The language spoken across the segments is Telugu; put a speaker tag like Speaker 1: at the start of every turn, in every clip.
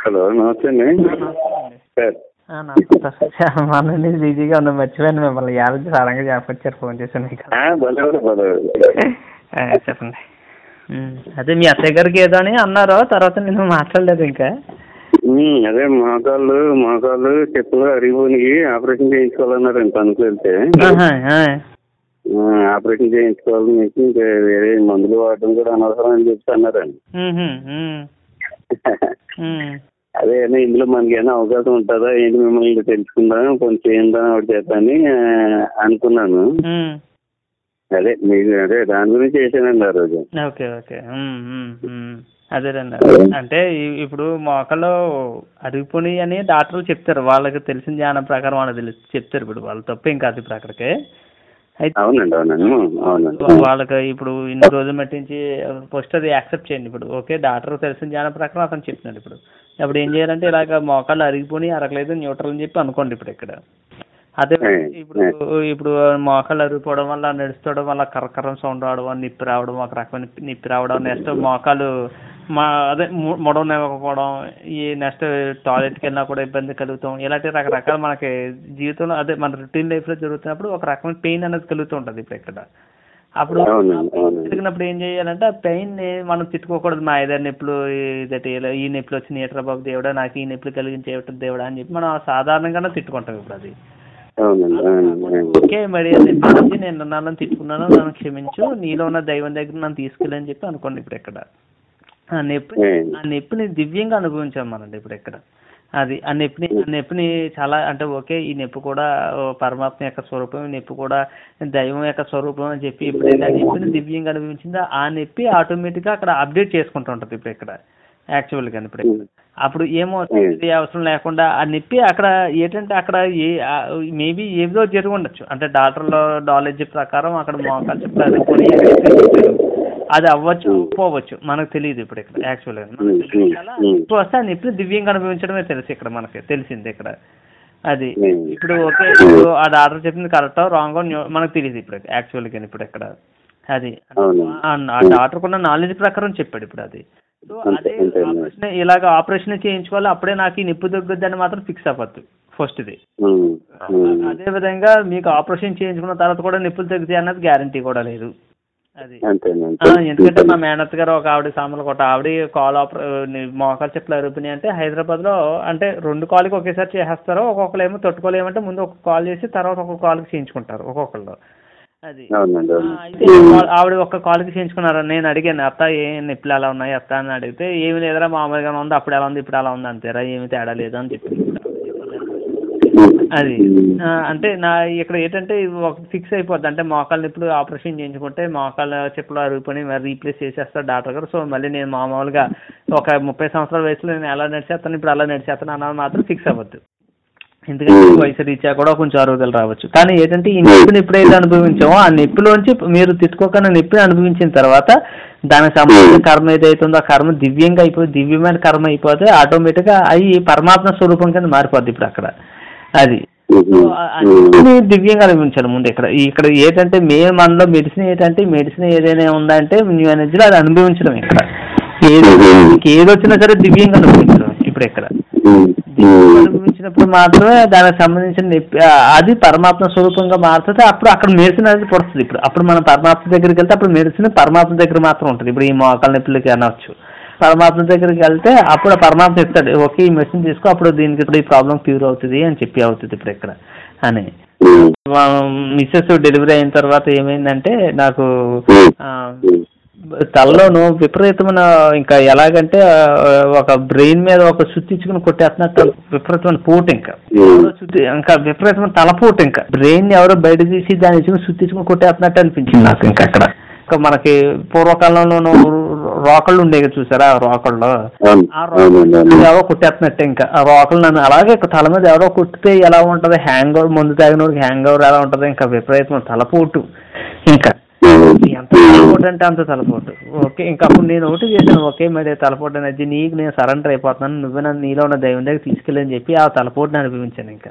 Speaker 1: హలో నమస్తే అండి సార్
Speaker 2: ఆ, నమస్తే సార్ మన బిజీగా ఉన్నాం మర్చిపోయాను మిమ్మల్ని యాభై సడన్గా చెప్పొచ్చారు ఫోన్ చేశాను మీకు
Speaker 1: ఆ, భలేవాడు భలేవాడు
Speaker 2: ఆ, చెప్పండి ఉమ్, అదే మీ అత్తయ్య గారికి ఏదో అని అన్నారు తర్వాత నేను మాట్లాడలేదు ఇంకా
Speaker 1: ఉమ్, అదే మోకాళ్ళు మోకాళ్ళు చెప్పులు అరిగిపోయి ఆపరేషన్ చేయించుకోవాలన్నారండి పనికి వెళ్తే
Speaker 2: ఆహా, ఆ.
Speaker 1: ఆ, ఆపరేషన్ చేయించుకోవాలని చెప్పి ఇంకా వేరే మందులు వాడడం కూడా అనవసరం అని చెప్పి అన్నారండి
Speaker 2: ఉహు, ఉమ్, ఉమ్.
Speaker 1: అదే అయినా ఇందులో మనకి ఏమైనా అవకాశం ఉంటుందా ఏంటి మిమ్మల్ని తెలుసుకుందాం కొంచెం చేయిందా ఒకటి చేద్దామని ఆ, అనుకున్నాను
Speaker 2: ఉమ్.
Speaker 1: అదే మీకు అదే దాని గురించి చేశానండి ఆ రోజు
Speaker 2: ఓకే ఓకే ఉమ్, ఉమ్, ఉమ్. అదేనండి అంటే ఈ- ఇప్పుడు మోకాళ్ళు అరిగిపోయి అని డాక్టర్లు చెప్తారు వాళ్ళకి తెలిసిన జ్ఞానం ప్రకారం వాళ్ళకి తెలుసు చెప్తారు ఇప్పుడు వాళ్ళ తప్పు ఏం కాదు ఇప్పుడు అక్కడికి అయితే
Speaker 1: అవునండి అవునండి అవునండి
Speaker 2: వాళ్ళకి ఇప్పుడు ఇన్ని రోజులు మట్టించి ఫస్ట్ అది యాక్సెప్ట్ చేయండి ఇప్పుడు ఓకే డాక్టర్ తెలిసిన జ్ఞానం ప్రకారం అతను చెప్తున్నాడు ఇప్పుడు అప్పుడు ఏం చేయాలంటే ఇలాగ మోకాళ్ళు అరిగిపోయి అరగలేదు న్యూట్రల్ అని చెప్పి అనుకోండి ఇప్పుడు ఇక్కడ అదే ఇప్పుడు ఇప్పుడు మోకాళ్ళు అరిగిపోవడం వల్ల నడుస్తడం వల్ల కరకరం సౌండ్ రావడం నిప్పి రావడం ఒక రకమైన నిప్పి రావడం నెక్స్ట్ మోకాలు మా అదే ము- ముడవనివ్వకపోవడం ఈ నెక్స్ట్ టాయిలెట్కి వెళ్ళినా కూడా ఇబ్బంది కలుగుతాం ఇలాంటి రకరకాల మనకి జీవితంలో అదే మన రొటీన్ లైఫ్లో జరుగుతున్నప్పుడు ఒక రకమైన పెయిన్ అనేది కలుగుతూ ఉంటుంది ఇప్పుడు ఇక్కడ అప్పుడు
Speaker 1: అవునండి అవునండి
Speaker 2: తిరిగినప్పుడు ఏం చేయాలంటే ఆ పెయిన్ ని మనం తిట్టుకోకూడదు మా ఏదైనా నొప్పులు ఇదటి ఇలా ఈ నొప్పులు వచ్చి నీట్రా బాబు దేవుడా నాకు ఈ నొప్పులు కలిగించేట దేవుడా అని చెప్పి మనం సాధారణంగానే తిట్టుకుంటాం ఇప్పుడు అది
Speaker 1: అవునండి అవునండి అవునండి
Speaker 2: ఓకే మరి అది నుంచి నేను నన్ను తిట్టుకున్నాను నన్ను క్షమించు నీలో ఉన్న దైవం దగ్గర నన్ను తీసుకెళ్ళని చెప్పి అనుకోండి ఇప్పుడు ఇక్కడ ఆ నొప్పి ఆ నొప్పిని దివ్యంగా అనుభవించాం మనండి ఇప్పుడు ఇక్కడ అది ఆ నొప్పిని ఆ నొప్పిని చాలా అంటే ఓకే ఈ నొప్పి కూడా ఓ పరమాత్మ యొక్క స్వరూపం ఈ నొప్పి కూడా దైవం యొక్క స్వరూపం అని చెప్పి ఎప్పుడైతే ఆ నొప్పిని దివ్యంగా అనుభవించిందో ఆ నొప్పి ఆటోమేటిక్గా అక్కడ అప్డేట్ చేసుకుంటూ ఉంటుంది ఇప్పుడు ఇక్కడ యాక్చువల్గా ఇప్పుడు ఇక్కడ. అప్పుడు ఏమవుతుంది అవసరం లేకుండా ఆ నొప్పి అక్కడ ఏంటంటే అక్కడ ఏ మేబీ ఏదో జరిగి ఉండొచ్చు అంటే డాక్టర్ల నాలెడ్జ్ ప్రకారం అక్కడ మోకాలు చెప్పి అది కొని అది అవ్వచ్చు పోవచ్చు మనకు తెలియదు ఇప్పుడు ఇక్కడ యాక్చువల్గా మనకు తెలియదు కదా. ఇప్పుడు వస్తే ఆ నొప్పిని దివ్యంగా అనుభవించడమే తెలుసు ఇక్కడ మనకి తెలిసింది ఇక్కడ అది ఇప్పుడు ఓకే ఇప్పుడు ఆ డాక్టర్ చెప్పింది కరెక్టో రాంగో మనకు తెలియదు ఇప్పుడు యాక్చువల్గా ఇప్పుడు ఇక్కడ అది
Speaker 1: అవును
Speaker 2: ఆ ఆ డాక్టర్ కున్న నాలెడ్జ్ ప్రకారం చెప్పాడు ఇప్పుడు అది సో అదే
Speaker 1: అంతే, అంతే.
Speaker 2: ఆపరేషన్ ఇలాగ ఆపరేషన్ చేయించుకోవాలి అప్పుడే నాకు ఈ నొప్పి తగ్గుద్దని మాత్రం ఫిక్స్ అవ్వద్దు ఫస్ట్ ఇది
Speaker 1: ఉమ్, ఉమ్.
Speaker 2: అదే విధంగా మీకు ఆపరేషన్ చేయించుకున్న తర్వాత కూడా నొప్పులు తగ్గుతాయి అన్నది గ్యారంటీ కూడా లేదు అది
Speaker 1: అంతేనండి
Speaker 2: ఆ, ఎందుకంటే మా మేనత్ గారు ఒక ఆవిడ సామల కొట్ట ఆవిడ కాల్ ఆపరే మోకాలు చెప్పులు అరుగుతున్నాయి అంటే హైదరాబాద్ లో అంటే రెండు కాల్కి ఒకేసారి చేసేస్తారు ఒక్కొక్కరు ఏమో తట్టుకోలు ఏమంటే ముందు ఒక కాల్ చేసి తర్వాత ఒక కాల్కి చేయించుకుంటారు ఒక్కొక్కళ్ళు అది
Speaker 1: అవునండి
Speaker 2: ఆ,
Speaker 1: అవును
Speaker 2: అయితే వా- ఆవిడ ఒక్క కాల్కి చేయించుకున్నారు నేను అడిగాను అత్త ఏ నొప్పులు ఎలా ఉన్నాయి అత్త అని అడిగితే ఏమి లేదురా మామూలుగానే ఉంది అప్పుడు ఎలా ఉంది ఇప్పుడు ఎలా ఉంది అంతేరా ఏమి తేడా లేదు అని చెప్పింది అది ఆ, అంటే నా ఇక్కడ ఏంటంటే ఇది ఒక ఫిక్స్ అయిపోద్ది అంటే మోకాలు నొప్పులు ఆపరేషన్ చేయించుకుంటే మోకాళ్ళ చెప్పులు అరుగుకొని మరి రీప్లేస్ చేసేస్తారు డాక్టర్ గారు సో మళ్ళీ నేను మామూలుగా ఒక ముప్పై సంవత్సరాల వయసులో నేను ఎలా నడిచేస్తాను ఇప్పుడు అలా నడిచేస్తాను అన్నది మాత్రం ఫిక్స్ అవ్వద్దు ఎందుకంటే వయసు రీత్యా కూడా కొంచెం ఆరోగ్యాలు రావచ్చు కానీ ఏంటంటే ఈ నొప్పిని ఎప్పుడైతే అనుభవించామో ఆ నొప్పిలోంచి మీరు తిట్టుకోకుండా నొప్పిని అనుభవించిన తర్వాత దానికి సంబంధించిన కర్మ ఏదైతే ఉందో ఆ కర్మ దివ్యంగా అయిపోయి దివ్యమైన కర్మ అయిపోతే ఆటోమేటిక్గా అవి పరమాత్మ స్వరూపం కింద మారిపోద్ది ఇప్పుడు అక్కడ అది సో ఆ- ఆ నొప్పిని దివ్యంగా అనుభవించాలి ముందు ఇక్కడ ఇక్కడ ఏంటంటే మెయిన్ మనలో మెడిసిన్ ఏంటంటే మెడిసిన్ ఏదైనా ఉందంటే న్యూ ఎనర్జీలో అది అనుభవించడం ఇక్కడ ఏది మీకు ఏది వచ్చినా సరే దివ్యంగా అనుభవించడం ఇప్పుడు ఇక్కడ అనుభవించినప్పుడు మాత్రమే దానికి సంబంధించిన నొప్పి- ఆ, అది పరమాత్మ స్వరూపంగా మారుతుంది అప్పుడు అక్కడ మెడిసిన్ అనేది పడుతుంది ఇప్పుడు అప్పుడు మనం పరమాత్మ దగ్గరికి వెళ్తే అప్పుడు మెడిసిన్ పరమాత్మ దగ్గర మాత్రం ఉంటుంది ఇప్పుడు ఈ మోకాల నొప్పులకి అనవచ్చు పరమాత్మ దగ్గరికి వెళ్తే అప్పుడు ఆ పరమాత్మ చెప్తాడు ఓకే ఈ మెడిసిన్ తీసుకో అప్పుడు దీనికి ఇప్పుడు ఈ ప్రాబ్లం క్యూర్ అవుతుంది అని చెప్పి అవుతుంది ఇప్పుడు ఇక్కడ అని మిస్సెస్ డెలివరీ అయిన తర్వాత ఏమైందంటే నాకు ఆ, తలలోను విపరీతమైన ఇంకా ఎలాగంటే ఆ, ఒక బ్రెయిన్ మీద ఒక సుత్తించుకుని కొట్టేస్తున్నట్టు విపరీతమైన పోటు ఇంకా ఎవరో సుత్తి ఇంకా విపరీతమైన తలపోటు ఇంకా బ్రెయిన్ ఎవరో బయట తీసి దాన్ని ఇచ్చుకుని సుత్తించుకుని కొట్టేస్తున్నట్టు అనిపించింది నాకు ఇంకా అక్కడ ఇంకా మనకి పూర్వకాలంలోనూ రోకళ్ళు ఉండేవి చూసారా ఆ రోకళ్ళు
Speaker 1: అవును
Speaker 2: ఆ
Speaker 1: అవునండి
Speaker 2: రోకళ్ళు
Speaker 1: అవును
Speaker 2: ఎవరో కొట్టేస్తున్నట్టే ఇంకా ఆ రోకలు నన్ను అలాగే తల మీద ఎవరో కొట్టితే ఎలా ఉంటది హ్యాంగ్ ఓవర్ ముందు తాగినోడికి హ్యాంగ్ ఓవర్ ఎలా ఉంటది ఇంకా విపరీతమైన తలపోటు ఇంకా ఎంత తలపోటు అంటే అంత తలపోటు ఓకే ఇంకా అప్పుడు నేను ఒకటి చేశాను ఓకే మరి తలపోటు అనేది నీకు నేను సరెండర్ అయిపోతున్నాను నువ్వే నన్ను నీలో ఉన్న దైవం దగ్గర తీసుకెళ్ళని చెప్పి ఆ తలపోటుని అనుభవించాను ఇంకా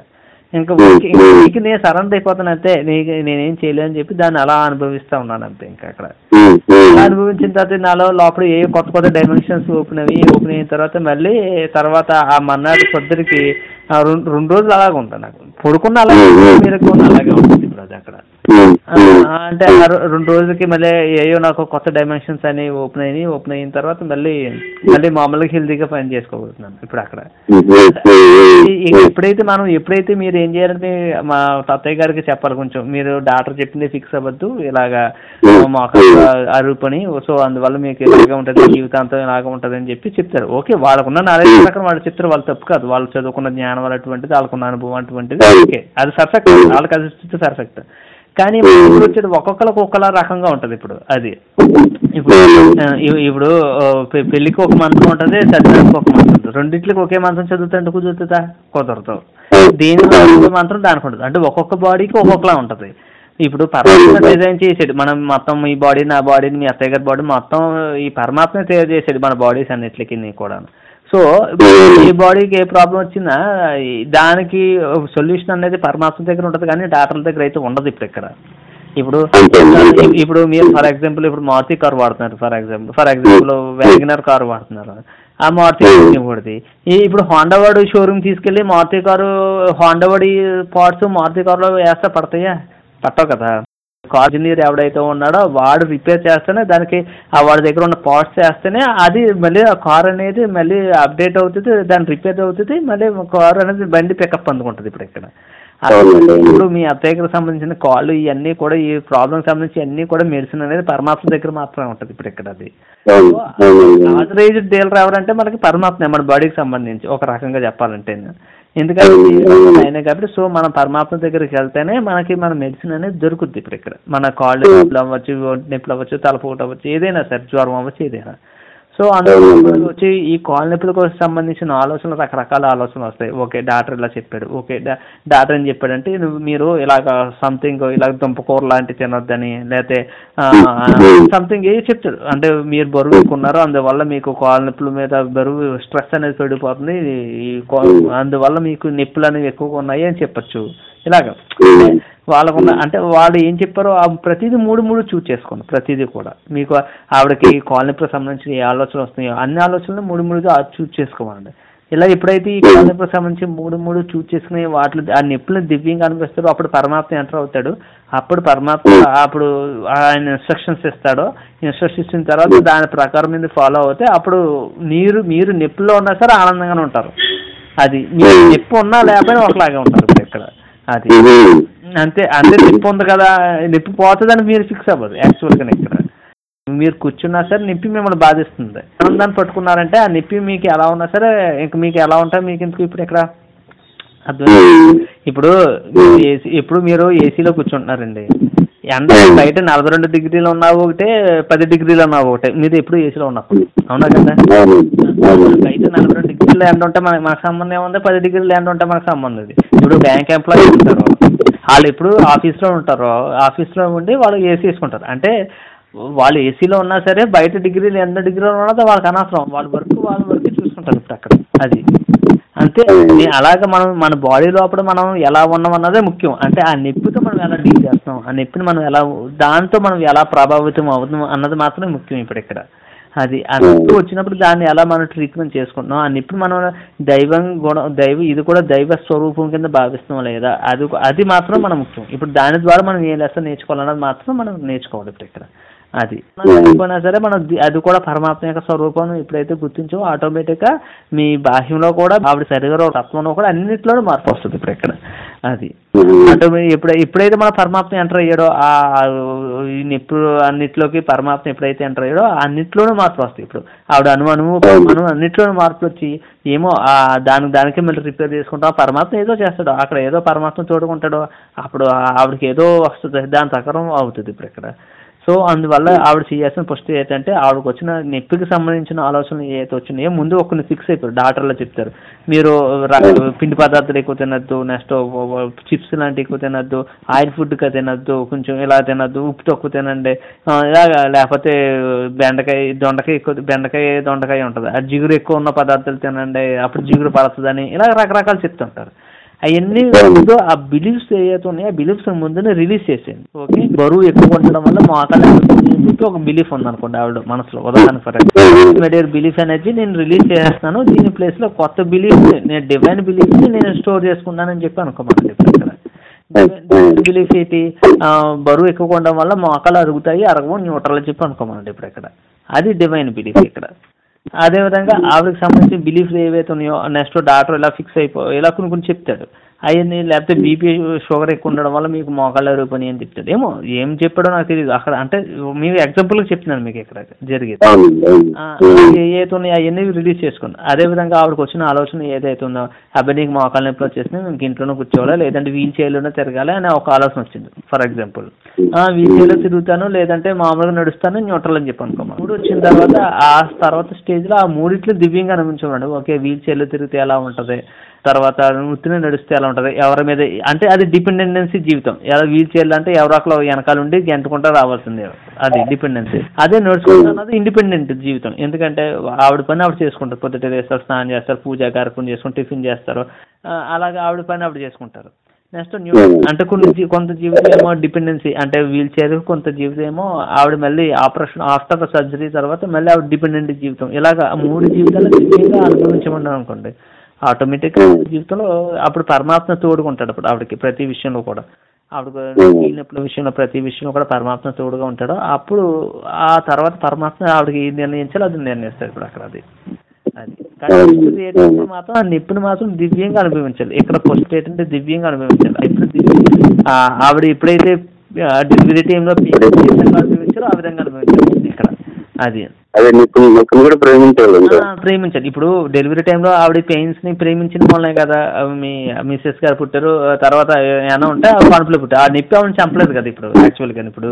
Speaker 2: ఇంకా
Speaker 1: ఉమ్,
Speaker 2: ఊరికి- ఇంకా
Speaker 1: ఉమ్.
Speaker 2: నీకు నేను సరెండర్ అయిపోతాను అంతే నీకు నేనేం చేయలేని చెప్పి దాన్ని అలా అనుభవిస్తా ఉన్నాను అంతే ఇంకా అక్కడ
Speaker 1: ఉమ్, ఉమ్.
Speaker 2: అలా అనుభవించిన తర్వాత నాలో లోపల ఏ కొత్త కొత్త డైమెన్షన్స్ ఓపెన్ అవి ఓపెన్ అయిన తర్వాత మళ్ళీ తర్వాత ఆ మన్నాడు పొద్దురికి ఆ రెండు రెండు రోజులు అలాగే ఉంటాను నాకు పడుకున్న అలాగే
Speaker 1: ఉమ్, ఉమ్.
Speaker 2: మీరు అలాగే ఉంటుంది ఇప్పుడు అది అక్కడ
Speaker 1: ఉమ్,
Speaker 2: ఆ,
Speaker 1: ఉమ్.
Speaker 2: అంటే ఆ రె- రెండు రోజులకి మళ్ళీ ఏయో నాకు కొత్త డైమెన్షన్స్ అని ఓపెన్ అయినాయి ఓపెన్ అయిన తర్వాత మళ్ళీ మళ్ళీ మామూలుగా హెల్తీగా పని చేసుకోగలుగుతున్నాను ఇప్పుడు అక్కడ
Speaker 1: ఉమ్, ఉమ్, ఉమ్.
Speaker 2: ఈ- ఈ- ఎప్పుడైతే మనం ఎప్పుడైతే మీరు ఏం చేయాలంటే మా తాతయ్య గారికి చెప్పాలి కొంచెం మీరు డాక్టర్ చెప్పింది ఫిక్స్ అవ్వద్దు ఇలాగా మాకు అరువు పని సో అందువల్ల మీకు ఇలాగే ఉంటుంది జీవితాంతం ఇలాగే ఉంటుంది అని చెప్పి చెప్తారు ఓకే వాళ్ళకున్న నాలెడ్జ్ ప్రకారం వాళ్ళు చెప్తారు వాళ్ళు తప్పు కాదు వాళ్ళు చదువుకున్న జ్ఞానం అటువంటిది వాళ్ళకున్న అనుభవం అటువంటిది ఓకే అది పర్ఫెక్ట్ వాళ్ళకి అది పర్ఫెక్ట్ కానీ ఇప్పుడు వచ్చేది ఒక్కొక్కరికి ఒక్కలా రకంగా ఉంటది ఇప్పుడు అది ఇప్పుడు ఆ, ఇ- ఇప్పుడు ఆ, పె- పెళ్లికి ఒక మంత్రం ఉంటది చదివడానికి ఒక మంత్రం ఉంటుంది రెండిట్లకి ఒకే మంత్రం చదువుతుంటే కుదురుతుందా కుదరదు దేనిలో ఒక మంత్రం దానికి ఉంటుంది అంటే ఒక్కొక్క బాడీకి ఒక్కొక్కలా ఉంటది ఇప్పుడు పరమాత్మ డిజైన్ చేసాడు మనం మొత్తం ఈ బాడీ నా బాడీని మీ అత్తయ్య గారి బాడీ మొత్తం ఈ పరమాత్మ తయారు చేసాడు మన బాడీస్ అన్నిటికి కూడా సో ఏ బాడీకి ఏ ప్రాబ్లం వచ్చినా ఈ దానికి సొల్యూషన్ అనేది పరమాత్మ దగ్గర ఉంటుంది కానీ డాక్టర్ల దగ్గర అయితే ఉండదు ఇప్పుడు ఇక్కడ ఇప్పుడు
Speaker 1: అంతే, అంతే.
Speaker 2: ఇప్పుడు మీరు ఫర్ ఎగ్జాంపుల్ ఇప్పుడు మారుతి కార్ వాడుతున్నారు for example for example Wagon R car వాడుతున్నారు ఆ మారుతి కొడుతుంది ఈ ఇప్పుడు హోండా వాడు షోరూమ్ తీసుకెళ్లి మారుతి కారు హోండా వాడి పార్ట్స్ మారుతి కార్లో వేస్తే పడతాయా పట్టవు కదా కార్ ఇంజనీర్ ఎవడైతే ఉన్నాడో వాడు రిపేర్ చేస్తేనే దానికి ఆ వాడి దగ్గర ఉన్న పార్ట్స్ వేస్తేనే అది మళ్ళీ ఆ కార్ అనేది మళ్ళీ అప్డేట్ అవుతుంది దాని రిపేర్ అవుతుంది మళ్ళీ కార్ అనేది బండి పికప్ అందుకుంటుంది ఇప్పుడు ఇక్కడ
Speaker 1: అవునండి.
Speaker 2: ఇప్పుడు మీ అత్తయ్యకి సంబంధించిన కాళ్ళు ఇవన్నీ కూడా ఈ ప్రాబ్లమ్ సంబంధించి అన్నీ కూడా మెడిసిన్ అనేది పరమాత్మ దగ్గర మాత్రమే ఉంటుంది ఇప్పుడు ఇక్కడ అది
Speaker 1: అవును, అవునండి.
Speaker 2: ఆథరైజ్డ్ డీలర్ ఎవరంటే మనకి పరమాత్మ మన బాడీకి సంబంధించి ఒక రకంగా చెప్పాలంటే ఎందుకంటే
Speaker 1: అవును.
Speaker 2: ఆయన కాబట్టి సో మనం పరమాత్మ దగ్గరికి వెళ్తేనే మనకి మన మెడిసిన్ అనేది దొరుకుద్ది ఇప్పుడు ఇక్కడ మన కాళ్ళు నొప్పులు అవ్వచ్చు ఒంటి నొప్పులు అవ్వచ్చు తలపోటు అవ్వచ్చు ఏదైనా సరే జ్వరం అవ్వచ్చు ఏదైనా సో అందులో వచ్చి ఈ కాళ్ళ నొప్పులకు సంబంధించిన ఆలోచనలు రకరకాల ఆలోచనలు వస్తాయి ఓకే డాక్టర్ ఇలా చెప్పాడు ఓకే డా- డాక్టర్ ఏం చెప్పాడంటే నువ్వు మీరు ఇలాగ సంథింగ్ ఇలా దుంపకూర లాంటివి తినొద్దని లేకపోతే సంథింగ్ ఏ చెప్తాడు అంటే మీరు బరువు ఎక్కువ ఉన్నారు అందువల్ల మీకు కాళ్ళ నొప్పుల మీద బరువు స్ట్రెస్ అనేది పెరిగిపోతుంది ఈ కా- అందువల్ల మీకు నొప్పులు అనేవి ఎక్కువగా ఉన్నాయి అని చెప్పొచ్చు ఇలాగ వాళ్ళకున్న అంటే వాళ్ళు ఏం చెప్పారో ఆ ప్రతిదీ మూడు మూడు చూస్ చేసుకోండి ప్రతిదీ కూడా మీకు ఆవిడకి కాలనీకి సంబంధించిన ఏ ఆలోచనలు వస్తున్నాయో అన్ని ఆలోచనలు మూడు మూడుగా చూస్ చేసుకోమండి ఇలా ఎప్పుడైతే ఈ కాలనీకి సంబంధించి మూడు మూడు చూస్ చేసుకుని వాటిలో ఆ నొప్పులను దివ్యంగా అనిపిస్తాడో అప్పుడు పరమాత్మ ఎంటర్ అవుతాడు అప్పుడు పరమాత్మ అప్పుడు ఆయన ఇన్స్ట్రక్షన్స్ ఇస్తాడో ఇన్స్ట్రక్షన్స్ ఇచ్చిన తర్వాత దాని ప్రకారం మీద ఫాలో అవుతే అప్పుడు మీరు మీరు నొప్పిలో ఉన్నా సరే ఆనందంగానే ఉంటారు అది మీరు నొప్పి ఉన్నా లేకపోయినా ఒకలాగే ఉంటారు ఇప్పుడు ఇక్కడ అది
Speaker 1: ఉమ్.
Speaker 2: అంతే అంతే నొప్పి ఉంది కదా నొప్పి పోతుందని మీరు ఫిక్స్ అవ్వదు యాక్చువల్గా ఇక్కడ మీరు కూర్చున్నా సరే నొప్పి మిమ్మల్ని బాధిస్తుంది ఆనందాన్ని పట్టుకున్నారంటే ఆ నొప్పి మీకు ఎలా ఉన్నా సరే ఇంక మీకు ఎలా ఉంటా మీకు ఎందుకు ఇప్పుడు ఇక్కడ అర్థం ఇప్పుడు మీరు ఏసీ ఇప్పుడు మీరు ఏసీలో కూర్చుంటున్నారండి ఎండ బయట నలభై రెండు డిగ్రీలు ఉన్నా ఒకటే పది డిగ్రీలు ఉన్నా ఒకటే మీరు ఎప్పుడు ఏసీలో ఉన్నప్పుడు అవునా కదా
Speaker 1: అవును, అవును.
Speaker 2: బయట నలభై రెండు డిగ్రీలు ఎండ ఉంటే మనకి మనకు సంబంధం ఏముంది పది డిగ్రీలు ఎండ ఉంటే మనకు సంబంధం ఉంది ఇప్పుడు బ్యాంక్ ఎంప్లాయీస్ ఉంటారు వాళ్ళు ఇప్పుడు ఆఫీస్లో ఉంటారు ఆఫీస్లో ఉండి వాళ్ళు ఏసీ వేసుకుంటారు అంటే వాళ్ళు ఏసీలో ఉన్నా సరే బయట డిగ్రీలు ఎంత డిగ్రీలో ఉన్నదో వాళ్ళకి అనవసరం వాళ్ళ వర్క్ వాళ్ళ వర్క్ చూసుకుంటారు ఇప్పుడు అక్కడ అది అంతే నే- అలాగ మనం మన బాడీ లోపల మనం ఎలా ఉన్నాం అన్నదే ముఖ్యం అంటే ఆ నొప్పితో మనం ఎలా డీల్ చేస్తున్నాం ఆ నొప్పిని మనం ఎలా దాంతో మనం ఎలా ప్రభావితం అవుతున్నాం అన్నది మాత్రమే ముఖ్యం ఇప్పుడు ఇక్కడ అది ఆ నొప్పి వచ్చినప్పుడు దాన్ని ఎలా మనం ట్రీట్మెంట్ చేసుకుంటున్నాం ఆ నొప్పి మనం దైవం గుణ దైవ ఇది కూడా దైవ స్వరూపం కింద భావిస్తున్నాం లేదా అది అది మాత్రం మనం ముఖ్యం ఇప్పుడు దాని ద్వారా మనం ఏ లెసన్ నేర్చుకోవాలన్నది మాత్రం మనం నేర్చుకోవాలి ఇప్పుడు ఇక్కడ అది మనం అయిపోయినా సరే మనం ది- అది కూడా పరమాత్మ యొక్క స్వరూపం ఎప్పుడైతే గుర్తించో ఆటోమేటిక్ గా మీ బాహ్యంలో కూడా ఆవిడ శరీరం తత్వంలో కూడా అన్నింటిలోనూ మార్పు వస్తుంది ఇప్పుడు ఇక్కడ అది ఆటోమేటిక్ ఎప్పుడు ఎప్పుడైతే మన పరమాత్మ ఎంటర్ అయ్యాడో ఆ ఈ నొప్పులు అన్నిట్లోకి పరమాత్మ ఎప్పుడైతే ఎంటర్ అయ్యాడో అన్నిట్లోనూ మార్పు వస్తాయి ఇప్పుడు ఆవిడ అను అణువు అణువు అన్నిట్లోనూ మార్పులు వచ్చి ఏమో ఆ దానికి దానికి మళ్ళీ రిపేర్ చేసుకుంటాం పరమాత్మ ఏదో చేస్తాడు అక్కడ ఏదో పరమాత్మ తోడుకుంటాడు అప్పుడు ఆ- ఆవిడకి ఏదో వస్తుంది దాని ప్రకారం అవుతుంది ఇప్పుడు ఇక్కడ సో అందువల్ల ఆవిడ చేయాల్సిన ఫస్ట్ ఏంటంటే ఆవిడకి వచ్చిన నొప్పికి సంబంధించిన ఆలోచనలు ఏదైతే వచ్చినాయో ముందు ఒక ఫిక్స్ అయిపోయారు డాక్టర్లు చెప్తారు మీరు ర- పిండి పదార్థాలు ఎక్కువ తినద్దు నెక్స్ట్ చిప్స్ లాంటివి ఎక్కువ తినద్దు ఆయిల్ ఫుడ్ గా తినద్దు కొంచెం ఇలా తినద్దు ఉప్పు తక్కువ తినండి ఆ, ఇలాగ లేకపోతే బెండకాయ దొండకాయ ఎక్కువ బెండకాయ దొండకాయ ఉంటుంది ఆ జిగురు ఎక్కువ ఉన్న పదార్థాలు తినండి అప్పుడు జిగురు పడుతుందని ఇలా రకరకాలు చెప్తుంటారు అవన్నీ ముందు ఆ బిలీఫ్స్ ఏవైతే ఉన్నాయో ఆ బిలీఫ్స్ ముందునే రిలీజ్ చేసేయండి ఓకే బరువు ఎక్కువ ఉండడం వల్ల మోకాలు అని చెప్పి ఒక బిలీఫ్ ఉంది అనుకోండి ఆవిడ మనసులో ఉదాహరణ ఫర్ మెడియర్ బిలీఫ్ అనేది నేను రిలీజ్ చేస్తాను దీని ప్లేస్ లో కొత్త బిలీఫ్ నేను డివైన్ బిలీఫ్ ని నేను స్టోర్ చేసుకున్నానని చెప్పి అనుకోమని చెప్పి ఇక్కడ బిలీఫ్ ఏంటి ఆ, బరువు ఎక్కువ ఉండడం వల్ల మోకాలు అరుగుతాయి అరగవు న్యూట్రల్ అని చెప్పి అనుకోమనండి ఇప్పుడు ఇక్కడ అది డివైన్ బిలీఫ్ ఇక్కడ అదేవిధంగా ఆవిడకి సంబంధించిన బిలీఫ్స్ ఏవైతే ఉన్నాయో నెక్స్ట్ డాక్టర్ ఇలా ఫిక్స్ అయిపో ఇలా కొన్ని కొన్ని చెప్తాడు అవన్నీ లేకపోతే బీపీ షుగర్ ఎక్కువ ఉండడం వల్ల మీకు మోకాళ్ళు అరుగు పని అని చెప్తాడు ఏమో ఏం చెప్పాడో నాకు తెలియదు అక్కడ అంటే మీకు ఎగ్జాంపుల్కి చెప్తున్నాను మీకు ఇక్కడ జరిగేది
Speaker 1: అవునండి అవును
Speaker 2: ఆ, ఏదైతే ఉన్నాయో అవన్నీ రిలీజ్ చేసుకోండి అదే విధంగా ఆవిడకి వచ్చిన ఆలోచన ఏదైతే ఉందో అబ్బాయి నీకు మోకాలు నొప్పి వచ్చేసినా మీకు ఇంట్లోనే కూర్చోవాలా లేదంటే వీల్ చైర్లోనే తిరగాలి అనే ఒక ఆలోచన వచ్చింది ఫర్ ఎగ్జాంపుల్ వీల్ చైర్లో తిరుగుతాను లేదంటే మామూలుగా నడుస్తాను న్యూట్రల్ అని చెప్పి అనుకోమా మూడు వచ్చిన తర్వాత ఆ తర్వాత స్టేజ్లో ఆ మూడిట్లో దివ్యంగా అనిపించమండి ఓకే వీల్ చైర్లో తిరిగితే ఎలా ఉంటుంది తర్వాత నృత్యం నడిస్తే ఎలా ఉంటుంది ఎవరి మీద అంటే అది డిపెండెన్సీ జీవితం ఎలా వీల్ చైర్లు అంటే ఎవరో ఒకరు వెనకాల ఉండి గెంటుకుంటా రావాల్సిందే అది డిపెండెన్సీ అదే నడుచుకుంటా అన్నది ఇండిపెండెంట్ జీవితం ఎందుకంటే ఆవిడ పని ఆవిడ చేసుకుంటారు పొద్దుట వేస్తారు స్నానం చేస్తారు పూజా కార్యక్రమం చేసుకుని టిఫిన్ చేస్తారు ఆ, అలాగే ఆవిడ పని ఆవిడ చేసుకుంటారు నెక్స్ట్ న్యూ అంటే కొన్ని జీ- కొంత జీవితం ఏమో డిపెండెన్సీ అంటే వీల్ చైర్ కొంత జీవితం ఏమో ఆవిడ మళ్ళీ ఆపరేషన్ ఆఫ్టర్ సర్జరీ తర్వాత మళ్ళీ ఆవిడ డిపెండెంట్ జీవితం ఇలాగ ఆ మూడు జీవితాలు దివ్యంగా అనుభవించమన్నాం అనుకోండి ఆటోమేటిక్ జీవితంలో అప్పుడు పరమాత్మ తోడుకుంటాడు అప్పుడు ఆవిడకి ప్రతి విషయంలో కూడా ఆవిడ నొప్పుల విషయంలో ప్రతి విషయంలో కూడా పరమాత్మ తోడుగా ఉంటాడు అప్పుడు ఆ తర్వాత పరమాత్మ ఆవిడకి ఏది నిర్ణయించాలో అది నిర్ణయిస్తాడు ఇప్పుడు అక్కడ అది అది కానీ ఫస్ట్ ఏంటంటే మాత్రం ఆ నొప్పిని మాత్రం దివ్యంగా అనుభవించాలి ఇక్కడ ఫస్ట్ ఏంటంటే దివ్యంగా అనుభవించాలి ఇప్పుడు దివ్య- ఆ, ఆవిడ ఎప్పుడైతే డెలివరీ టైంలో అనుభవించారో ఆ విధంగా అనుభవించాలి ఇక్కడ అది
Speaker 1: అదే నిప్పుని నిప్పుని కూడా ప్రేమించాలండి
Speaker 2: ఆ, ప్రేమించాలి ఇప్పుడు డెలివరీ టైంలో ఆవిడ పెయిన్స్ ని ప్రేమించిన వల్లనే కదా ఆ, మీ మిస్సెస్ గారు పుట్టారు ఆ తర్వాత ఏమైనా ఉంటే ఆ కడుపులో పుట్టారు ఆ నొప్పి ఆవిడ చంపలేదు కదా ఇప్పుడు యాక్చువల్ గా ఇప్పుడు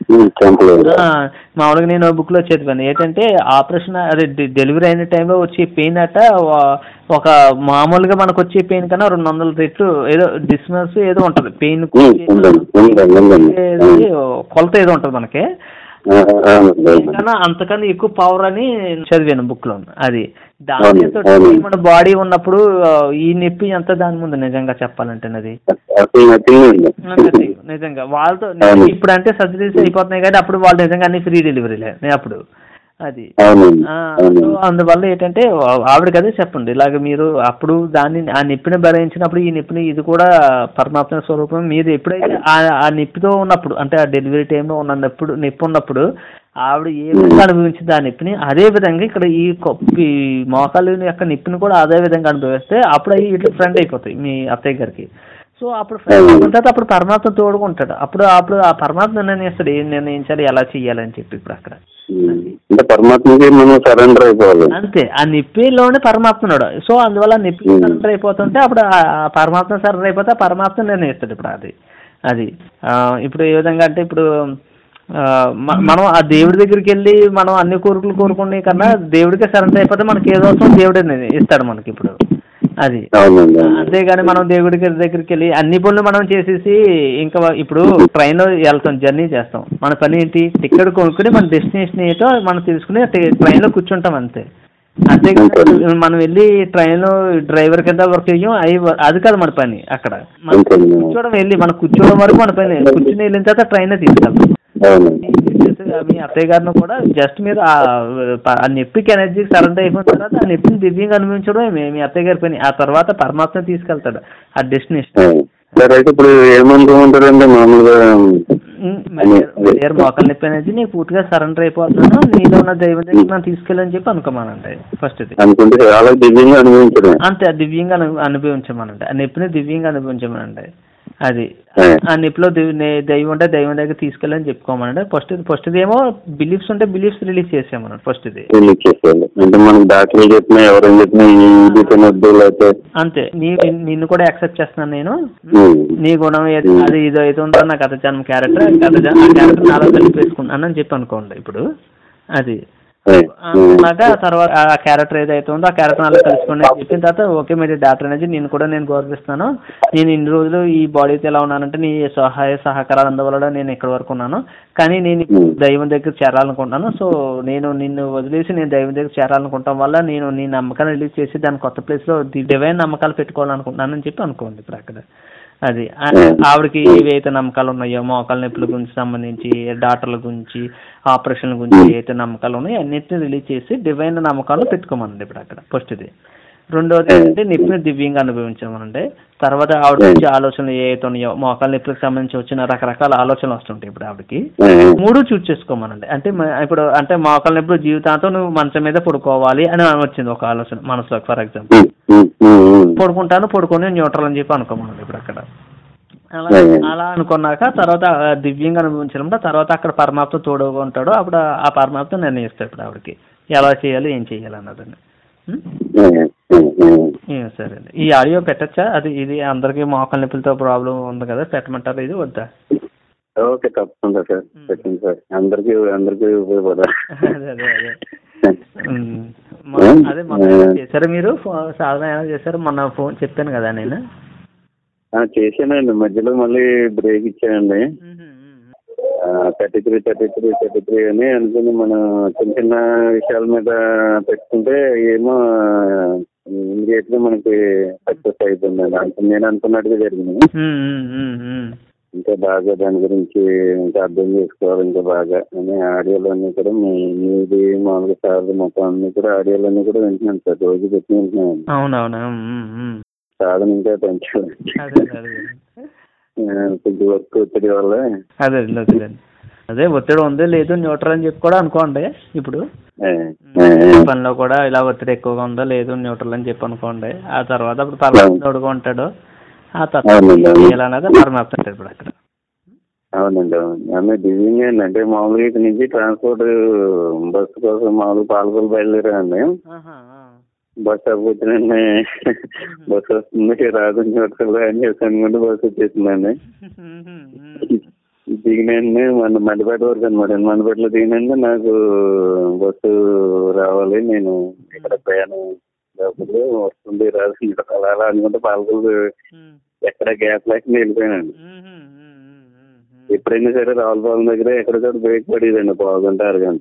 Speaker 1: చంపలేదు
Speaker 2: ఆ, మామూలుగా నేను బుక్ లో చదివాను ఏంటంటే ఆపరేషన్ అదే డె- డెలివరీ అయిన టైంలో వచ్చే పెయిన్ అట వా- ఒక మామూలుగా మనకు వచ్చే పెయిన్ కన్నా రెండు వందల రెట్లు ఏదో డిస్మస్ ఏదో ఉంటది పెయిన్
Speaker 1: ఉందండి ఉందండి ఉందండి
Speaker 2: కొలత ఏదో ఉంటది మనకి
Speaker 1: ఆ, ఆ, అవునండి
Speaker 2: కన్నా అంతకన్నా ఎక్కువ పవర్ అని చదివాను బుక్ లో అది దాని
Speaker 1: అవును, అవును.
Speaker 2: మన బాడీ ఉన్నప్పుడు ఆ, ఈ నొప్పి ఎంత దాని ముందు నిజంగా చెప్పాలంటే అది
Speaker 1: అసలు నథింగ్ అండి
Speaker 2: నథింగ్. నిజంగా వాళ్ళతో
Speaker 1: అవును.
Speaker 2: ఇప్పుడు అంటే సర్జరీస్ అయిపోతున్నాయి కానీ అప్పుడు వాళ్ళు నిజంగా అన్ని ఫ్రీ డెలివరీలే నేను అప్పుడు అది
Speaker 1: అవునండి
Speaker 2: ఆ,
Speaker 1: అవును
Speaker 2: సో అందువల్ల ఏంటంటే ఆ- ఆవిడకి అదే చెప్పండి ఇలాగ మీరు అప్పుడు దాన్ని ఆ నొప్పిని భరించినప్పుడు ఈ నొప్పిని ఇది కూడా పరమాత్మ స్వరూపం మీరు ఎప్పుడైతే ఆ ఆ నొప్పితో ఉన్నప్పుడు అంటే ఆ డెలివరీ టైంలో ఉన్నప్పుడు నొప్పి ఉన్నప్పుడు ఆవిడ ఏ విధంగా అనుభవించింది ఆ నొప్పిని అదే విధంగా ఇక్కడ ఈ కొ- ఈ మోకాలు యొక్క నొప్పిని కూడా అదే విధంగా అనుభవిస్తే అప్పుడు అవి ఇట్లా ఫ్రెండ్ అయిపోతాయి మీ అత్తయ్య గారికి సో అప్పుడు ఫ్రెండ్ అయిన తర్వాత అప్పుడు పరమాత్మ తోడుకుంటాడు అప్పుడు అప్పుడు ఆ పరమాత్మ నిర్ణయిస్తాడు ఏం నిర్ణయించాలి ఎలా చేయాలని చెప్పి ఇప్పుడు అక్కడ
Speaker 1: అంటే పరమాత్మకి మనం సరెండర్ అయిపోవాలి
Speaker 2: అంతే ఆ నొప్పిలోనే పరమాత్మ ఉన్నాడు సో అందువల్ల ఆ నొప్పి సరెండర్ అయిపోతుంటే అప్పుడు ఆ ఆ పరమాత్మ సరెండర్ అయిపోతే ఆ పరమాత్మ నిర్ణయిస్తాడు ఇప్పుడు అది అది ఆ, ఇప్పుడు ఏ విధంగా అంటే ఇప్పుడు ఆ, మ- మనం ఆ దేవుడి దగ్గరికి వెళ్ళి మనం అన్ని కోరికలు కోరుకునే కన్నా దేవుడికే సరెండర్ అయిపోతే మనకి ఏదో అవసరం దేవుడే ని- ఇస్తాడు మనకి ఇప్పుడు అది
Speaker 1: అవునండి
Speaker 2: అంతేగాని మనం దేవుడి గారి దగ్గరికి వెళ్ళి అన్ని పనులు మనం చేసేసి ఇంకా ఇప్పుడు ట్రైన్లో వెళ్తాం జర్నీ చేస్తాం మన పని ఏంటి టికెట్ కొనుక్కుని మన డెస్టినేషన్ ఏంటో మనం తెలుసుకుని ట్రైన్లో కూర్చుంటాం అంతే అంతేగాని మనం వెళ్ళి ట్రైన్లో డ్రైవర్ కింద వర్క్ చెయ్యం అవి అది కాదు మన పని అక్కడ మనం
Speaker 1: అంతేనండి.
Speaker 2: కూర్చోవడం వెళ్ళి మనం కూర్చోవడం వరకు మన పని కూర్చుని వెళ్ళిన తర్వాత ట్రైన్ తీసుకెళ్తాం
Speaker 1: అవునండి
Speaker 2: మీ అత్తయ్య గారిని కూడా జస్ట్ మీరు ఆ ప- ఆ నొప్పికి ఎనర్జీకి సరెండర్ అయిపోయిన తర్వాత ఆ నొప్పిని దివ్యంగా అనుభవించడమే మీ- మీ అత్తయ్య గారి పని ఆ తర్వాత పరమాత్మ తీసుకెళ్తాడు ఆ డెస్టినేషన్
Speaker 1: సరే అయితే ఇప్పుడు ఏమనుకోమంటారండి మామూలుగా
Speaker 2: వేరే మోకాలు నొప్పి అనేది నీకు పూర్తిగా సరెండర్ అయిపోతున్నాను నీలో ఉన్న దైవం దగ్గర నన్ను తీసుకెళ్ళని చెప్పి అనుకోమానంటే ఫస్ట్ ఇది
Speaker 1: అనుకుంటే చాలా దివ్యంగా అనిపించడం
Speaker 2: అంతే ఆ దివ్యంగా అను- అనుభవించమనండి ఆ నొప్పిని దివ్యంగా అనుభవించమనండి అది
Speaker 1: ఆ.
Speaker 2: ఆ నొప్పిలో దివ్- నే- దైవం ఉంటే దైవం దగ్గర తీసుకెళ్ళని చెప్పుకోమనండి ఫస్ట్ ఫస్ట్ ఏమో బిలీఫ్స్ ఉంటే బిలీఫ్స్ రిలీజ్ చేసామనండి ఫస్ట్ ఇది
Speaker 1: రిలీజ్ చేసేయాలి అంటే మనకి డాక్టర్లు చెప్పినా ఎవరైనా చెప్పినా ఇది తినొద్దు లేకపోతే
Speaker 2: అంతే నీ నిన్ను కూడా యాక్సెప్ట్ చేస్తున్నాను నేను
Speaker 1: ఉమ్,
Speaker 2: నీ గుణం ఏది అది ఇదో అయితే ఉందో నా కథ జన్మ క్యారెక్టర్ కథ జన్మ ఆ క్యారెక్టర్ నాలో కలిపేసుకున్నాను అని చెప్పి అనుకోండి ఇప్పుడు అది అనుకున్నాక ఆ తర్వాత ఆ క్యారెక్టర్ ఏదైతే ఉందో ఆ క్యారెక్టర్ అలా తెలుసుకోండి అని చెప్పిన తర్వాత ఓకే మీరు డాక్టర్ అనేది నేను కూడా నేను గౌరవిస్తాను నేను ఇన్ని రోజులు ఈ బాడీతో ఎలా ఉన్నానంటే నీ సహాయ సహకారాలు అందవల్ల నేను ఇక్కడ వరకు ఉన్నాను కానీ నేను ఇప్పుడు దైవం దగ్గర చేరాలనుకుంటున్నాను సో నేను నిన్ను వదిలేసి నేను దైవం దగ్గర చేరాలనుకుంటాం వల్ల నేను నీ నమ్మకాన్ని రిలీజ్ చేసి దాని కొత్త ప్లేస్లో డివైన్ నమ్మకాలు పెట్టుకోవాలనుకుంటున్నాను అని చెప్పి అనుకోండి ఇప్పుడు అక్కడ అది ఆ- ఆవిడకి ఏవైతే నమ్మకాలు ఉన్నాయో మోకాల నొప్పుల గురించి సంబంధించి డాక్టర్ల గురించి ఆపరేషన్ల గురించి ఏవైతే నమ్మకాలు ఉన్నాయో అన్నిటిని రిలీజ్ చేసి డివైన్ నమ్మకాలు పెట్టుకోమనండి ఇప్పుడు అక్కడ ఫస్ట్ది రెండోది ఏంటంటే నొప్పిని దివ్యంగా అనుభవించామనండి తర్వాత ఆవిడ నుంచి ఆలోచనలు ఏవైతే ఉన్నాయో మోకాల నొప్పులకు సంబంధించి వచ్చిన రకరకాల ఆలోచనలు వస్తుంటాయి ఇప్పుడు ఆవిడకి మూడు చూస్ చేసుకోమనండి అంటే మ- ఇప్పుడు అంటే మోకాల నొప్పులు జీవితాంతం నువ్వు మంచం మీద పడుకోవాలి అని వచ్చింది ఒక ఆలోచన మనసులో ఫర్ ఎగ్జాంపుల్ పడుకుంటాను పడుకొని న్యూట్రల్ అని చెప్పి అనుకోమన్నది ఇప్పుడు అక్కడ అలా అలా అనుకున్నాక తర్వాత ఆ దివ్యంగా అనుభవించాలంటే తర్వాత అక్కడ పరమాత్మ తోడుగా ఉంటాడు అప్పుడు ఆ పరమాత్మ నిర్ణయిస్తాడు ఇప్పుడు ఆవిడకి ఎలా చేయాలి ఏం చేయాలి అన్నదండి ఉం? ఏం సరే అండి ఈ ఆడియో పెట్టచ్చా అది ఇది అందరికీ మోకాల నొప్పులతో ప్రాబ్లం ఉంది కదా పెట్టమంటారా ఇది వద్దా
Speaker 1: ఓకే తప్పకుండా సార్ పెట్టండి సార్ అందరికీ అందరికీ ఉపయోగపడాలి
Speaker 2: అదే అదే అదే ఉం. మొన్న- అదే మొన్న చేశారా మీరు ఫో- సాధన ఎలా చేశారు మొన్న ఫోన్ చెప్పాను కదా నేను
Speaker 1: ఆ, చేశానండి మధ్యలో మళ్ళీ బ్రేక్ ఇచ్చానండి thirty three thirty three thirty three అని అనుకుని మనం చిన్న చిన్న విషయాల మీద పెట్టుకుంటే ఏమో ఇమీడియట్ గా మనకి సక్సెస్ అయిపోయిందండి అంత నేను అనుకున్నట్టుగా జరిగింది
Speaker 2: ఉం, ఉం, ఉం, ఉం.
Speaker 1: ఇంకా బాగా దాని గురించి ఇంకా అర్థం చేసుకోవాలి ఇంకా బాగా అని ఆడియోలన్నీ కూడా మీ మీది మామూలుగా సార్లు మొత్తం అన్ని కూడా ఆడియోలన్నీ కూడా వింటున్నాను సార్ రోజు పెట్టి వింటున్నాను
Speaker 2: అవునవును ఉం, ఉం, ఉం.
Speaker 1: సాధన ఇంకా పెంచాలి
Speaker 2: అదే అదే
Speaker 1: ఆ, కొంచెం వర్క్ ఒత్తిడి వల్ల
Speaker 2: అదే అదే అదే అదే ఒత్తిడి ఉంది లేదు న్యూట్రల్ అని చెప్పి కూడా అనుకోండి ఇప్పుడు
Speaker 1: ఆ, ఆ, ఆ.
Speaker 2: పనిలో కూడా ఇలా ఒత్తిడి ఎక్కువగా ఉందో లేదు న్యూట్రల్ అని చెప్పి అనుకోండి ఆ తర్వాత అప్పుడు పరమాత్మ తోడుగా ఉంటాడు ఆ తర్వాత
Speaker 1: అవునండి,
Speaker 2: ఏం
Speaker 1: అవును.
Speaker 2: చేయాలన్నది పరమాత్మ ఉంటాడు ఇప్పుడు అక్కడ
Speaker 1: అవునండి అవును ఆమె దివ్యంగా అండి అంటే మామూలుగా ఇక్కడ నుంచి ట్రాన్స్పోర్ట్ బస్సు కోసం మామూలుగా పాలకొలు బయలుదేరామండి బస్ స్టాప్ వచ్చినండి బస్సు వస్తుంది రాదు న్యూట్రల్ అని చెప్పి అనుకుంటే బస్సు వచ్చేసిందండి దిగినండి మన మండపేట వరకు అనమాట మండపేటలో దిగినండి నాకు బస్సు రావాలి నేను ఇక్కడ ప్రయాణం లేకపోతే వస్తుంది రాదు అలా అలా అనుకుంటే పాలకొలు ఎక్కడ గ్యాప్ లేకుండా వెళ్ళిపోయానండి ఎప్పుడైనా సరే రావులపాలెం దగ్గర ఎక్కడికక్కడ బ్రేక్ పడేదండి పావు గంట అరగంట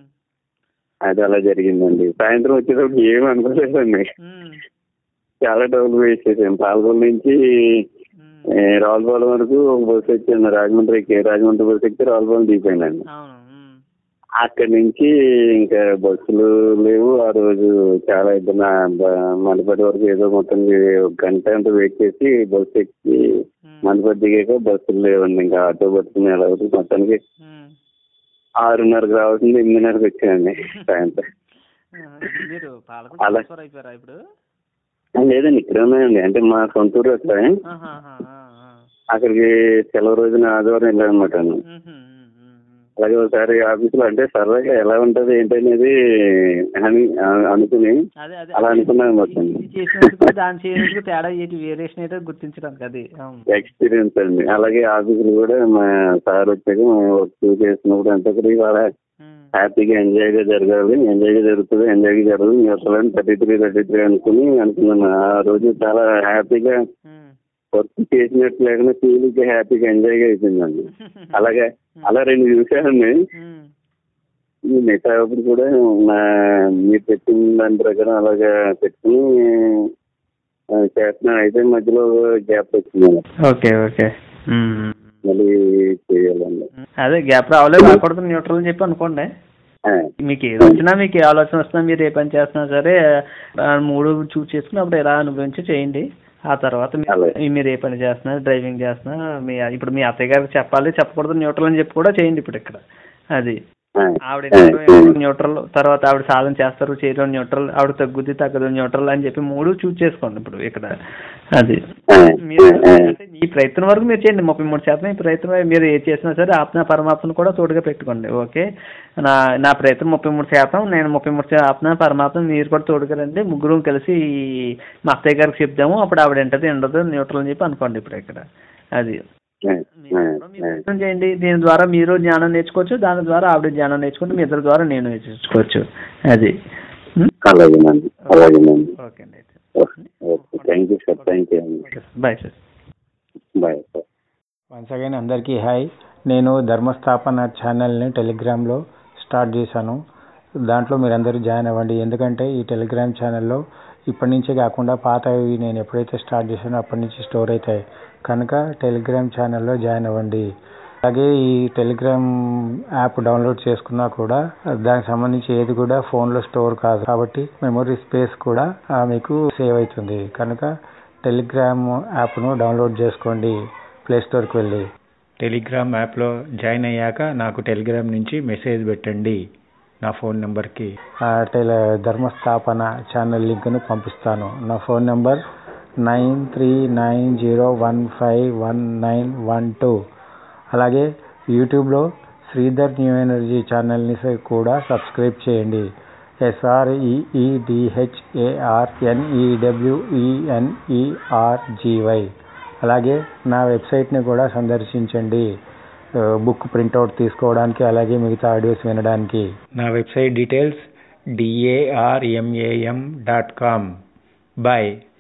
Speaker 1: అది అలా జరిగిందండి సాయంత్రం వచ్చేటప్పుడు ఏమి అనుకోలేదండి చాలా డబ్బులు వేస్ట్ చేసాను పాలకొల్లు నుంచి ఏ, రావులపాలెం వరకు ఒక బస్సు వచ్చాను రాజమండ్రి ఎక్కి రాజమండ్రి బస్సు ఎక్కి రావులపాలెం దిగిపోయానండి
Speaker 2: అవును
Speaker 1: అక్కడి నుంచి ఇంకా బస్సులు లేవు ఆ రోజు చాలా ఇబ్బంది ఆ బ- మండపేట వరకు ఏదో మొత్తం ఒక గంట అంతా వెయిట్ చేసి బస్సు ఎక్కి మండపేట దిగాక బస్సులు లేవండి ఇంకా ఆటో పట్టుకుని ఎలా అవుతుంది మొత్తానికి ఆరున్నరకు రావాల్సింది ఎనిమిదిన్నరకు వచ్చానండి సాయంత్రం
Speaker 2: మీరు పాలకొండ
Speaker 1: అలా-
Speaker 2: ట్రాన్స్ఫర్ అయిపోయారా ఇప్పుడు
Speaker 1: ఆ, లేదండి ఇక్కడ ఉన్నాయండి అంటే మా సొంత ఊరు అక్కడ
Speaker 2: ఆహాహా, ఆ, ఆ.
Speaker 1: అక్కడికి సెలవు రోజున ఆదివారం వెళ్ళానమాట
Speaker 2: మ్మ్, మ్మ్, మ్మ్, మ్మ్.
Speaker 1: అలాగే ఒకసారి ఆఫీసులో అంటే సరదాగా ఎలా ఉంటది ఏంటనేది అని ఆ- అనుకుని
Speaker 2: అదే అదే
Speaker 1: అలా అనుకున్నాను మొత్తం
Speaker 2: ఇది చేసినందుకు దాని చేసినందుకు తేడా ఏంటి వేరియేషన్ అయితే గుర్తించడానికి అది అవును.
Speaker 1: ఎక్స్పీరియన్స్ అండి అలాగే ఆఫీసులు కూడా మా సార్ వచ్చాక మేము వర్క్ చేసినప్పుడు అంతా కూడా ఇవాళ
Speaker 2: మ్మ్.
Speaker 1: హ్యాపీగా ఎంజాయ్ గా జరగాలి ఎంజాయ్ గా జరుగుతుంది ఎంజాయ్ గా జరగదు అసలు థర్టీ త్రీ థర్టీ త్రీ అనుకుని అనుకున్నాను ఆ రోజు చాలా హ్యాపీగా
Speaker 2: మ్మ్.
Speaker 1: వర్క్ చేసినట్టు లేకుండా ఫీలింగ్ హ్యాపీగా ఎంజాయ్ గా అయిపోయిందండి అలాగే అలా రెండు చూసానండి
Speaker 2: మ్మ్.
Speaker 1: ఈ మిగతా అప్పుడు కూడా నా మీరు చెప్పిన దాని ప్రకారం అలాగా పెట్టుకుని ఆ, చేస్తున్నాను అయితే మధ్యలో గ్యాప్ వచ్చింది
Speaker 2: ఓకే ఓకే మ్మ్.
Speaker 1: మళ్ళీ చేయాలండి
Speaker 2: అదే గ్యాప్ రావలేదు రాకూడదు న్యూట్రల్ అని చెప్పి అనుకోండి
Speaker 1: ఆ,
Speaker 2: మీకు ఏది వచ్చినా మీకు ఏ ఆలోచన వస్తున్నా మీరు ఏ పని చేస్తున్నా సరే ఆ మూడు చూస్ చేసుకుని అప్పుడు ఎలా అనుభవించి చేయండి ఆ తర్వాత మీరు-
Speaker 1: అలాగే.
Speaker 2: మీరు ఏ పని చేస్తున్నా డ్రైవింగ్ చేస్తున్నా మీ ఇప్పుడు మీ అత్తయ్య గారికి చెప్పాలి చెప్పకూడదు న్యూట్రల్ అని చెప్పి కూడా చేయండి ఇప్పుడు ఇక్కడ అది
Speaker 1: ఆ,
Speaker 2: ఆవిడ
Speaker 1: ఆ, ఆ.
Speaker 2: న్యూట్రల్ తర్వాత ఆవిడ సాధన చేస్తారు చేయడం న్యూట్రల్ ఆవిడ తగ్గుద్ది తగ్గదు న్యూట్రల్ అని చెప్పి మూడు చూస్ చేసుకోండి ఇప్పుడు ఇక్కడ అది
Speaker 1: ఆ,
Speaker 2: మీరు
Speaker 1: ఆ,
Speaker 2: అంటే ఈ ప్రయత్నం వరకు మీరు చేయండి ముప్పై మూడు శాతం ఈ ప్రయత్నం మీరు ఏది చేసినా సరే ఆత్మ పరమాత్మను కూడా తోడుగా పెట్టుకోండి ఓకే నా నా ప్రయత్నం ముప్పై మూడు శాతం నేను ముప్పై మూడు శాతం ఆత్మ పరమాత్మ మీరు కూడా తోడుగా రండి ముగ్గురు కలిసి మా అత్తయ్య గారికి చెప్దాము అప్పుడు ఆవిడ ఏంటది ఉండదు న్యూట్రల్ అని చెప్పి అనుకోండి ఇప్పుడు ఇక్కడ అది మీరు కూడా మీరు ప్రయత్నం చేయండి దీని ద్వారా మీరు జ్ఞానం నేర్చుకోవచ్చు దాని ద్వారా ఆవిడ జ్ఞానం నేర్చుకుంటే మీ ఇద్దరి ద్వారా నేను నేర్చుకోవచ్చు అది ఉం?
Speaker 1: అలాగేనండి అలాగేనండి
Speaker 2: ఓకే అండి అయితే
Speaker 1: okay thank you sir thank you అండి
Speaker 2: okay sir bye sir
Speaker 1: bye sir
Speaker 3: once again అందరికీ హాయ్ నేను ధర్మస్థాపన ఛానల్ని టెలిగ్రామ్లో స్టార్ట్ చేశాను దాంట్లో మీరందరూ జాయిన్ అవ్వండి ఎందుకంటే ఈ టెలిగ్రామ్ ఛానల్లో ఇప్పటి నుంచే కాకుండా పాతవి నేను ఎప్పుడైతే స్టార్ట్ చేశానో అప్పటి నుంచి స్టోర్ అవుతాయి కనుక టెలిగ్రామ్ ఛానల్లో జాయిన్ అవ్వండి అలాగే ఈ టెలిగ్రామ్ యాప్ డౌన్లోడ్ చేసుకున్నా కూడా దానికి సంబంధించి ఏది కూడా ఫోన్లో స్టోర్ కాదు కాబట్టి మెమొరీ స్పేస్ కూడా ఆ, మీకు సేవ్ అవుతుంది కనుక టెలిగ్రామ్ యాప్ను డౌన్లోడ్ చేసుకోండి ప్లే స్టోర్కి వెళ్ళి టెలిగ్రామ్ యాప్లో జాయిన్ అయ్యాక నాకు టెలిగ్రామ్ నుంచి మెసేజ్ పెట్టండి నా ఫోన్ నెంబర్కి ఆ టెల ధర్మస్థాపన ఛానల్ లింక్ను పంపిస్తాను నా phone number nine three nine zero one five one nine one two అలాగే యూట్యూబ్లో శ్రీధర్ న్యూ ఎనర్జీ ఛానల్ని స- కూడా సబ్స్క్రైబ్ చేయండి ఎస్ఆర్ఈఈడిహెచ్ఏఆర్ ఎన్ఈడబ్ల్యూఈఎన్ఈఆర్జీవై అలాగే నా వెబ్సైట్ని కూడా సందర్శించండి ఆ, బుక్ ప్రింట్అవుట్ తీసుకోవడానికి అలాగే మిగతా ఆడియోస్ వినడానికి నా website details D A R M A M dot com bye